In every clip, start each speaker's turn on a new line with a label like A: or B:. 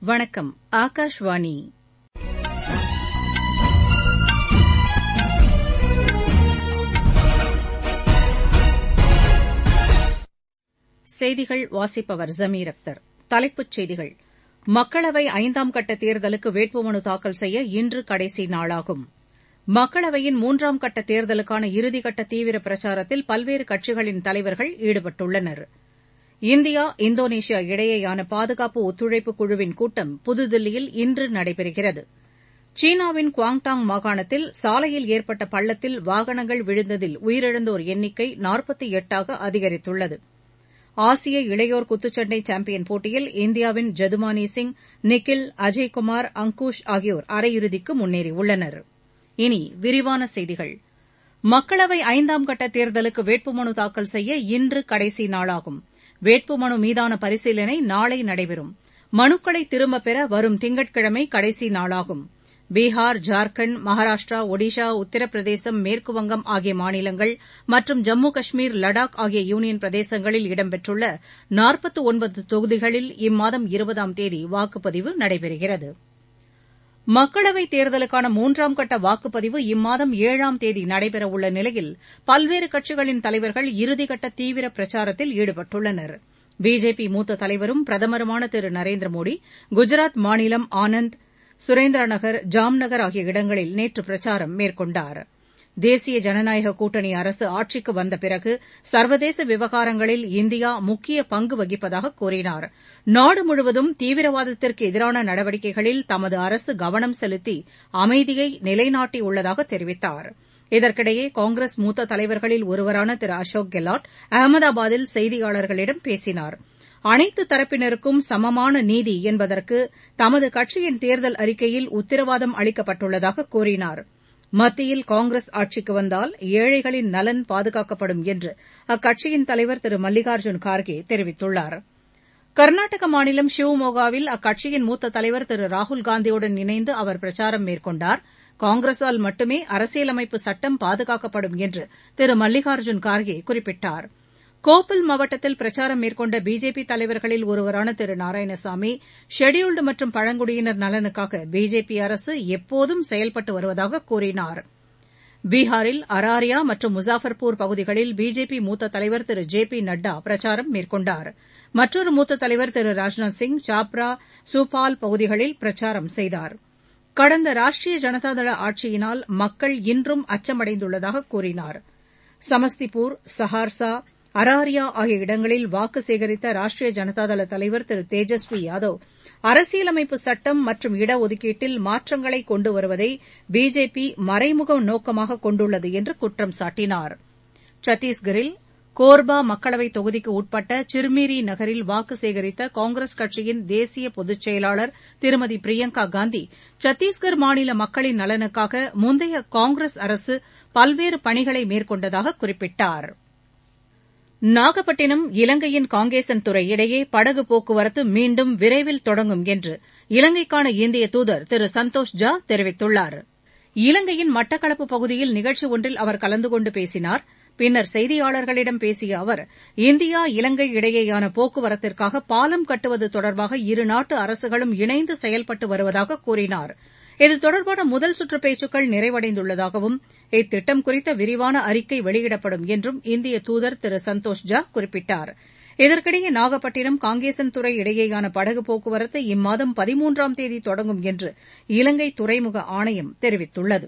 A: வணக்கம் ஆகாஷவாணி செய்திகள் வாசிப்பவர் ஜமீர் அக்தர் தலைப்புச் செய்திகள் மக்களவை ஐந்தாம் கட்ட தேர்தலுக்கு வேட்புமனு தாக்கல் செய்ய இன்று கடைசி நாளாகும் மக்களவையின் மூன்றாம் கட்ட தேர்தலுக்கான இறுதிக்கட்ட தீவிர பிரச்சாரத்தில் பல்வேறு கட்சிகளின் தலைவர்கள் ஈடுபட்டுள்ளனர் இந்தியா இந்தோனேஷியா இடையேயான பாதுகாப்பு ஒத்துழைப்பு குழுவின் கூட்டம் புதுதில்லியில் இன்று நடைபெறுகிறது சீனாவின் குவாங்டாங் மாகாணத்தில் சாலையில் ஏற்பட்ட பள்ளத்தில் வாகனங்கள் விழுந்ததில் உயிரிழந்தோர் எண்ணிக்கை நாற்பத்தி எட்டாக அதிகரித்துள்ளது ஆசிய இளையோர் குத்துச்சண்டை சாம்பியன் போட்டியில் இந்தியாவின் ஜதுமானி சிங் நிக்கில் அஜய்குமார் அங்குஷ் ஆகியோர் அரையிறுதிக்கு முன்னேறியுள்ளனர் இனி விரிவான செய்திகள் மக்களவை ஐந்தாம் கட்ட தேர்தலுக்கு வேட்புமனு தாக்கல் செய்ய இன்று கடைசி நாளாகும் வேட்புமனு மீதான பரிசீலனை நாளை நடைபெறும் மனுக்களை திரும்பப் பெற வரும் திங்கட்கிழமை கடைசி நாளாகும் பீகார் ஜார்க்கண்ட் மகாராஷ்டிரா ஒடிஷா உத்தரப்பிரதேசம் மேற்குவங்கம் ஆகிய மாநிலங்கள் மற்றும் ஜம்மு காஷ்மீர் லடாக் ஆகிய யூனியன் பிரதேசங்களில் இடம்பெற்றுள்ள நாற்பத்து ஒன்பது தொகுதிகளில் இம்மாதம் இருபதாம் தேதி வாக்குப்பதிவு நடைபெறுகிறது மக்களவைத் தேர்தலுக்கான மூன்றாம் கட்ட வாக்குப்பதிவு இம்மாதம் ஏழாம் தேதி நடைபெறவுள்ள நிலையில் பல்வேறு கட்சிகளின் தலைவர்கள் இறுதிக்கட்ட தீவிர பிரச்சாரத்தில் ஈடுபட்டுள்ளனர் பிஜேபி மூத்த தலைவரும் பிரதமருமான திரு நரேந்திர மோடி குஜராத் மாநிலம் ஆனந்த் சுரேந்திரநகர் ஜாம்நகர் ஆகிய இடங்களில் நேற்று பிரச்சாரம் மேற்கொண்டார் தேசிய ஜனநாயக கூட்டணி அரசு ஆட்சிக்கு வந்த பிறகு சர்வதேச விவகாரங்களில் இந்தியா முக்கிய பங்கு வகிப்பதாக கூறினார் நாடு முழுவதும் தீவிரவாதத்திற்கு எதிரான நடவடிக்கைகளில் தமது அரசு கவனம் செலுத்தி அமைதியை நிலைநாட்டியுள்ளதாக தெரிவித்தார் இதற்கிடையே காங்கிரஸ் மூத்த தலைவர்களில் ஒருவரான திரு அசோக் கெலாட் அகமதாபாத்தில் செய்தியாளர்களிடம் பேசினார் அனைத்து தரப்பினருக்கும் சமமான நீதி என்பதற்கு தமது கட்சியின் தேர்தல் அறிக்கையில் உத்தரவாதம் அளிக்கப்பட்டுள்ளதாக கூறினார் மத்தியில் காங்கிரஸ் ஆட்சிக்கு வந்தால் ஏழைகளின் நலன் பாதுகாக்கப்படும் என்று அக்கட்சியின் தலைவர் திரு மல்லிகார்ஜுன் கார்கே தெரிவித்துள்ளார் கர்நாடக மாநிலம் ஷிவ்மோகாவில் அக்கட்சியின் மூத்த தலைவர் திரு ராகுல்காந்தியுடன் இணைந்து அவர் பிரச்சாரம் மேற்கொண்டார் காங்கிரஸால் மட்டுமே அரசியலமைப்பு சட்டம் பாதுகாக்கப்படும் என்று திரு மல்லிகார்ஜுன் கார்கே குறிப்பிட்டார் கோப்பல் மாவட்டத்தில் பிரச்சாரம் மேற்கொண்ட பிஜேபி தலைவர்களில் ஒருவரான திரு நாராயணசாமி ஷெட்யூல்டு மற்றும் பழங்குடியினர் நலனுக்காக பிஜேபி அரசு எப்போதும் செயல்பட்டு வருவதாக கூறினார் பீகாரில் அராரியா மற்றும் முசாஃபர்பூர் பகுதிகளில் பிஜேபி மூத்த தலைவர் திரு ஜே பி நட்டா பிரச்சாரம் மேற்கொண்டார் மற்றொரு மூத்த தலைவர் திரு ராஜ்நாத் சிங் சாப்ரா சூபால் பகுதிகளில் பிரச்சாரம் செய்தார் கடந்த ராஷ்டிரிய ஜனதாதள ஆட்சியினால் மக்கள் இன்றும் அச்சமடைந்துள்ளதாக கூறினார் சமஸ்திபூர் சஹார்சா அராரியா ஆகிய இடங்களில் வாக்கு சேகரித்த ராஷ்டிரிய ஜனதாதள தலைவர் திரு தேஜஸ்வி யாதவ் அரசியலமைப்பு சட்டம் மற்றும் இடஒதுக்கீட்டில் மாற்றங்களை கொண்டு வருவதை பிஜேபி மறைமுக நோக்கமாக கொண்டுள்ளது என்று குற்றம் சாட்டினார் சத்தீஸ்கரில் கோர்பா மக்களவைத் தொகுதிக்கு உட்பட்ட சிர்மிரி நகரில் வாக்கு சேகரித்த காங்கிரஸ் கட்சியின் தேசிய பொதுச் செயலாளர் திருமதி பிரியங்கா காந்தி சத்தீஸ்கர் மாநில மக்களின் நலனுக்காக முந்தைய காங்கிரஸ் அரசு பல்வேறு பணிகளை மேற்கொண்டதாக குறிப்பிட்டாா் நாகப்பட்டினம் இலங்கையின் காங்கேசன்துறை இடையே படகு போக்குவரத்து மீண்டும் விரைவில் தொடங்கும் என்று இலங்கைக்கான இந்திய தூதர் திரு சந்தோஷ் ஜா தெரிவித்துள்ளார் இலங்கையின் மட்டக்களப்பு பகுதியில் நிகழ்ச்சி ஒன்றில் அவர் கலந்து கொண்டு பேசினார் பின்னர் செய்தியாளர்களிடம் பேசிய அவர் இந்தியா இலங்கை இடையேயான போக்குவரத்திற்காக பாலம் கட்டுவது தொடர்பாக இருநாட்டு அரசுகளும் இணைந்து செயல்பட்டு வருவதாக கூறினார் இது தொடர்பான முதல் சுற்று பேச்சுக்கள் நிறைவடைந்துள்ளதாகவும் இத்திட்டம் குறித்த விரிவான அறிக்கை வெளியிடப்படும் என்றும் இந்திய தூதர் திரு சந்தோஷ் ஜா குறிப்பிட்டார் இதற்கிடையே நாகப்பட்டினம் காங்கேசன்துறை இடையேயான படகு போக்குவரத்து இம்மாதம் பதிமூன்றாம் தேதி தொடங்கும் என்று இலங்கை துறைமுக ஆணையம் தெரிவித்துள்ளது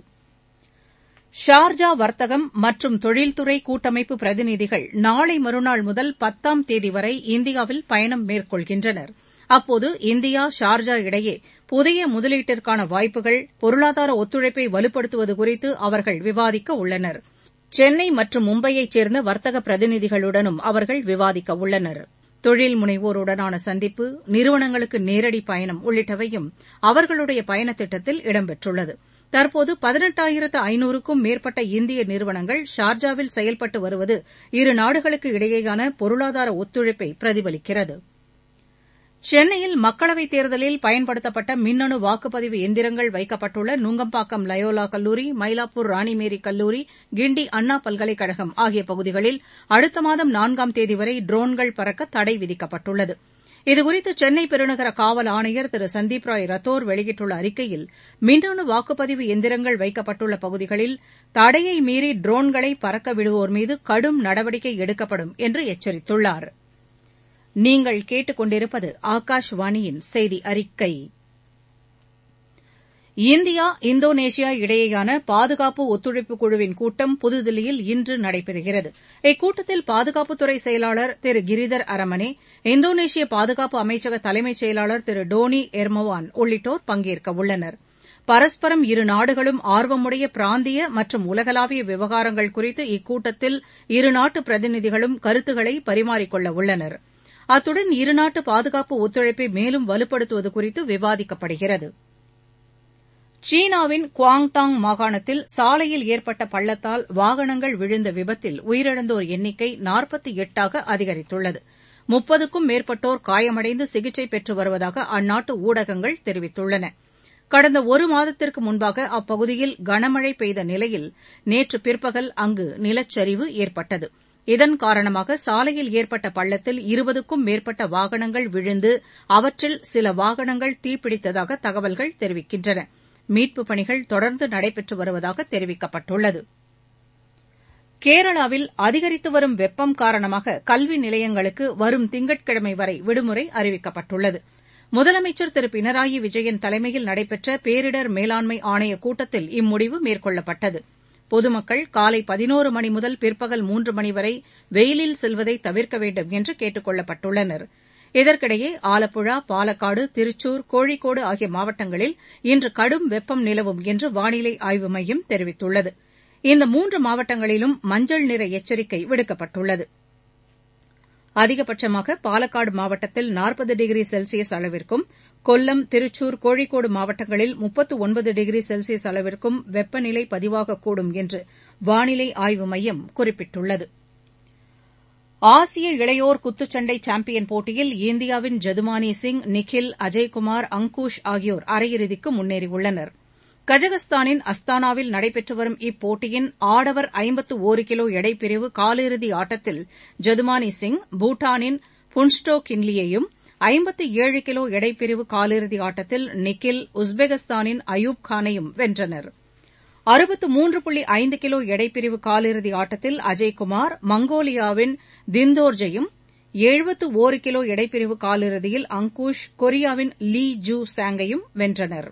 A: ஷார்ஜா வர்த்தகம் மற்றும் தொழில்துறை கூட்டமைப்பு பிரதிநிதிகள் நாளை மறுநாள் முதல் பத்தாம் தேதி வரை இந்தியாவில் பயணம் மேற்கொள்கின்றனர் அப்போது இந்தியா ஷார்ஜா இடையே புதிய முதலீட்டிற்கான வாய்ப்புகள் பொருளாதார ஒத்துழைப்பை வலுப்படுத்துவது குறித்து அவர்கள் விவாதிக்க உள்ளனர் சென்னை மற்றும் மும்பையைச் சேர்ந்த வர்த்தக பிரதிநிதிகளுடனும் அவர்கள் விவாதிக்க உள்ளனர் தொழில் முனைவோருடனான சந்திப்பு நிறுவனங்களுக்கு நேரடி பயணம் உள்ளிட்டவையும் அவர்களுடைய பயணத் திட்டத்தில் இடம்பெற்றுள்ளது தற்போது பதினெட்டாயிரத்து ஐநூறுக்கும் மேற்பட்ட இந்திய நிறுவனங்கள் ஷார்ஜாவில் செயல்பட்டு வருவது இரு நாடுகளுக்கு இடையேயான பொருளாதார ஒத்துழைப்பை பிரதிபலிக்கிறது சென்னையில் மக்களவைத் தேர்தலில் பயன்படுத்தப்பட்ட மின்னணு வாக்குப்பதிவு எந்திரங்கள் வைக்கப்பட்டுள்ள நுங்கம்பாக்கம் லயோலா கல்லூரி மயிலாப்பூர் ராணிமேரி கல்லூரி கிண்டி அண்ணா பல்கலைக்கழகம் ஆகிய பகுதிகளில் அடுத்த மாதம் நான்காம் தேதி வரை ட்ரோன்கள் பறக்க தடை விதிக்கப்பட்டுள்ளது இதுகுறித்து சென்னை பெருநகர காவல் ஆணையர் திரு சந்தீப் ராய் ரத்தோர் வெளியிட்டுள்ள அறிக்கையில் மின்னணு வாக்குப்பதிவு எந்திரங்கள் வைக்கப்பட்டுள்ள பகுதிகளில் தடையை மீறி ட்ரோன்களை பறக்க விடுவோர் மீது கடும் நடவடிக்கை எடுக்கப்படும் என்று எச்சரித்துள்ளார் நீங்கள் கேட்டுக்கொண்டிருப்பது ஆகாஷவாணியின் செய்தி அறிக்கை இந்தியா இந்தோனேஷியா இடையேயான பாதுகாப்பு ஒத்துழைப்பு குழுவின் கூட்டம் புதுதில்லியில் இன்று நடைபெறுகிறது இக்கூட்டத்தில் பாதுகாப்புத்துறை செயலாளர் திரு கிரிதர் அரமனே இந்தோனேஷிய பாதுகாப்பு அமைச்சக தலைமைச் செயலாளர் திரு டோனி எர்மவான் உள்ளிட்டோர் பங்கேற்க உள்ளனர் பரஸ்பரம் இரு நாடுகளும் ஆர்வமுடைய பிராந்திய மற்றும் உலகளாவிய விவகாரங்கள் குறித்து இக்கூட்டத்தில் இருநாட்டு பிரதிநிதிகளும் கருத்துக்களை பரிமாறிக்கொள்ள உள்ளனர் அத்துடன் இருநாட்டு பாதுகாப்பு ஒத்துழைப்பை மேலும் வலுப்படுத்துவது குறித்து விவாதிக்கப்படுகிறது சீனாவின் குவாங்டாங் மாகாணத்தில் சாலையில் ஏற்பட்ட பள்ளத்தால் வாகனங்கள் விழுந்த விபத்தில் உயிரிழந்தோர் எண்ணிக்கை நாற்பத்தி எட்டாக அதிகரித்துள்ளது முப்பதுக்கும் மேற்பட்டோர் காயமடைந்து சிகிச்சை பெற்று வருவதாக அந்நாட்டு ஊடகங்கள் தெரிவித்துள்ளன கடந்த ஒரு மாதத்திற்கு முன்பாக அப்பகுதியில் கனமழை பெய்த நிலையில் நேற்று பிற்பகல் அங்கு நிலச்சரிவு ஏற்பட்டது இதன் காரணமாக சாலையில் ஏற்பட்ட பள்ளத்தில் இருபதுக்கும் மேற்பட்ட வாகனங்கள் விழுந்து அவற்றில் சில வாகனங்கள் தீப்பிடித்ததாக தகவல்கள் தெரிவிக்கின்றன மீட்புப் பணிகள் தொடர்ந்து நடைபெற்று வருவதாக தெரிவிக்கப்பட்டுள்ளது கேரளாவில் அதிகரித்து வரும் வெப்பம் காரணமாக கல்வி நிலையங்களுக்கு வரும் திங்கட்கிழமை வரை விடுமுறை அறிவிக்கப்பட்டுள்ளது முதலமைச்சர் திரு பினராயி விஜயன் தலைமையில் நடைபெற்ற பேரிடர் மேலாண்மை ஆணையக் கூட்டத்தில் இம்முடிவு மேற்கொள்ளப்பட்டது பொதுமக்கள் காலை பதினோரு மணி முதல் பிற்பகல் மூன்று மணி வரை வெயிலில் செல்வதை தவிர்க்க வேண்டும் என்று கேட்டுக் கொள்ளப்பட்டுள்ளனா் இதற்கிடையே ஆலப்புழா பாலக்காடு திருச்சூர் கோழிக்கோடு ஆகிய மாவட்டங்களில் இன்று கடும் வெப்பம் நிலவும் என்று வானிலை ஆய்வு மையம் தெரிவித்துள்ளது இந்த மூன்று மாவட்டங்களிலும் மஞ்சள் நிற எச்சரிக்கை விடுக்கப்பட்டுள்ளது அதிகபட்சமாக பாலக்காடு மாவட்டத்தில் நாற்பது டிகிரி செல்சியஸ் அளவிற்கும் கொல்லம் திருச்சூர் கோழிக்கோடு மாவட்டங்களில் முப்பத்து ஒன்பது டிகிரி செல்சியஸ் அளவிற்கும் வெப்பநிலை பதிவாகக்கூடும் என்று வானிலை ஆய்வு மையம் குறிப்பிட்டுள்ளது ஆசிய இளையோர் குத்துச்சண்டை சாம்பியன் போட்டியில் இந்தியாவின் ஜதுமானி சிங் நிகில் அஜய்குமார் அங்குஷ் ஆகியோர் அரையிறுதிக்கு முன்னேறியுள்ளனர் கஜகஸ்தானின் அஸ்தானாவில் நடைபெற்று வரும் இப்போட்டியின் ஆடவர் ஐம்பத்து ஒரு கிலோ எடைப்பிரிவு காலிறுதி ஆட்டத்தில் ஜதுமானி சிங் பூட்டானின் புன்ஸ்டோ கின்லியையும் ஐம்பத்து ஏழு கிலோ எடைப்பிரிவு காலிறுதி ஆட்டத்தில் நிக்கில் உஸ்பெகிஸ்தானின் அயூப் கானையும் வென்றனர் அறுபத்து மூன்று புள்ளி ஐந்து கிலோ எடைப்பிரிவு காலிறுதி ஆட்டத்தில் அஜய்குமார் மங்கோலியாவின் திந்தோர்ஜையும் எழுபத்து ஒரு கிலோ எடைப்பிரிவு காலிறுதியில் அங்குஷ் கொரியாவின் லீ ஜூ சாங்கையும் வென்றனர்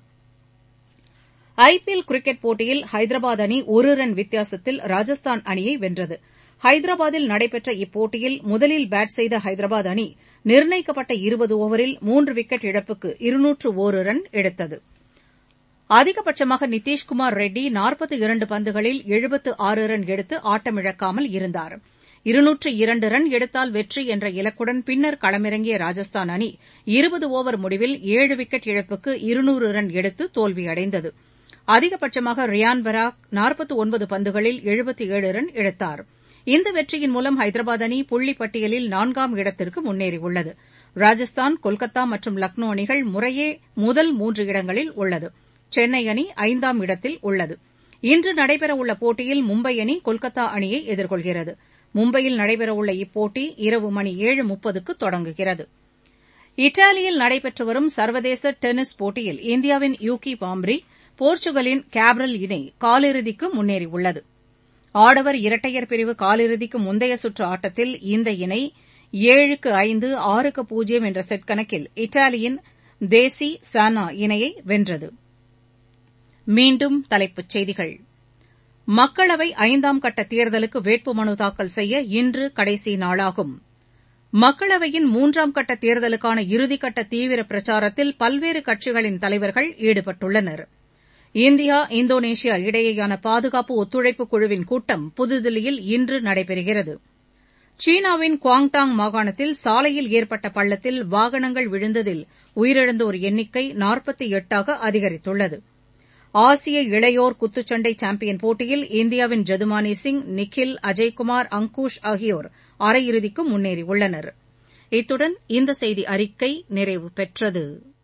A: ஐபிஎல் கிரிக்கெட் போட்டியில் ஹைதராபாத் அணி ஒரு ரன் வித்தியாசத்தில் ராஜஸ்தான் அணியை வென்றது ஹைதராபாத்தில் நடைபெற்ற இப்போட்டியில் முதலில் பேட் செய்த ஹைதராபாத் அணி நிர்ணயிக்கப்பட்ட இருபது ஓவரில் மூன்று விக்கெட் இழப்புக்கு இருநூற்று ஒரு ரன் எடுத்தது அதிகபட்சமாக நிதிஷ்குமார் ரெட்டி நாற்பத்து இரண்டு பந்துகளில் எழுபத்து ஆறு ரன் எடுத்து ஆட்டமிழக்காமல் இருந்தார் இருநூற்று இரண்டு ரன் எடுத்தால் வெற்றி என்ற இலக்குடன் பின்னர் களமிறங்கிய ராஜஸ்தான் அணி இருபது ஓவர் முடிவில் ஏழு விக்கெட் இழப்புக்கு இருநூறு ரன் எடுத்து தோல்வியடைந்தது அதிகபட்சமாக ரியான் பராக் நாற்பத்து ஒன்பது பந்துகளில் எழுபத்து ஏழு ரன் எடுத்தார் இந்த வெற்றியின் மூலம் ஹைதராபாத் அணி புள்ளிப் பட்டியலில் நான்காம் இடத்திற்கு முன்னேறியுள்ளது ராஜஸ்தான் கொல்கத்தா மற்றும் லக்னோ அணிகள் முறையே முதல் மூன்று இடங்களில் உள்ளது சென்னை அணி ஐந்தாம் இடத்தில் உள்ளது இன்று நடைபெறவுள்ள போட்டியில் மும்பை அணி கொல்கத்தா அணியை எதிர்கொள்கிறது மும்பையில் நடைபெறவுள்ள இப்போட்டி இரவு மணி ஏழு முப்பதுக்கு தொடங்குகிறது இத்தாலியில் நடைபெற்று வரும் சர்வதேச டென்னிஸ் போட்டியில் இந்தியாவின் யூகி பாம்ப்ரி போர்ச்சுகலின் கேப்ரல் இணை காலிறுதிக்கு முன்னேறியுள்ளது ஆடவர் இரட்டையர் பிரிவு காலிறுதிக்கு முந்தைய சுற்று ஆட்டத்தில் இந்த இணை ஏழுக்கு ஐந்து ஆறுக்கு பூஜ்ஜியம் என்ற செட் கணக்கில் இத்தாலியின் தேசி சானா இணையை வென்றது மீண்டும் தலைப்புச் செய்திகள் மக்களவை ஐந்தாம் கட்ட தேர்தலுக்கு வேட்புமனு தாக்கல் செய்ய இன்று கடைசி நாளாகும் மக்களவையின் மூன்றாம் கட்ட தேர்தலுக்கான இறுதிக்கட்ட தீவிர பிரச்சாரத்தில் பல்வேறு கட்சிகளின் தலைவர்கள் ஈடுபட்டுள்ளனர் இந்தியா இந்தோனேஷியா இடையேயான பாதுகாப்பு ஒத்துழைப்பு குழுவின் கூட்டம் புதுதில்லியில் இன்று நடைபெறுகிறது சீனாவின் குவாங்டாங் மாகாணத்தில் சாலையில் ஏற்பட்ட பள்ளத்தில் வாகனங்கள் விழுந்ததில் உயிரிழந்தோர் எண்ணிக்கை நாற்பத்தி எட்டாக அதிகரித்துள்ளது ஆசிய இளையோர் குத்துச்சண்டை சாம்பியன் போட்டியில் இந்தியாவின் ஜதுமானி சிங் நிக்கில் அஜய்குமார் அங்குஷ் ஆகியோர் அரையிறுதிக்கு முன்னேறியுள்ளனர் இத்துடன் இந்த செய்தி அறிக்கை நிறைவு பெற்றது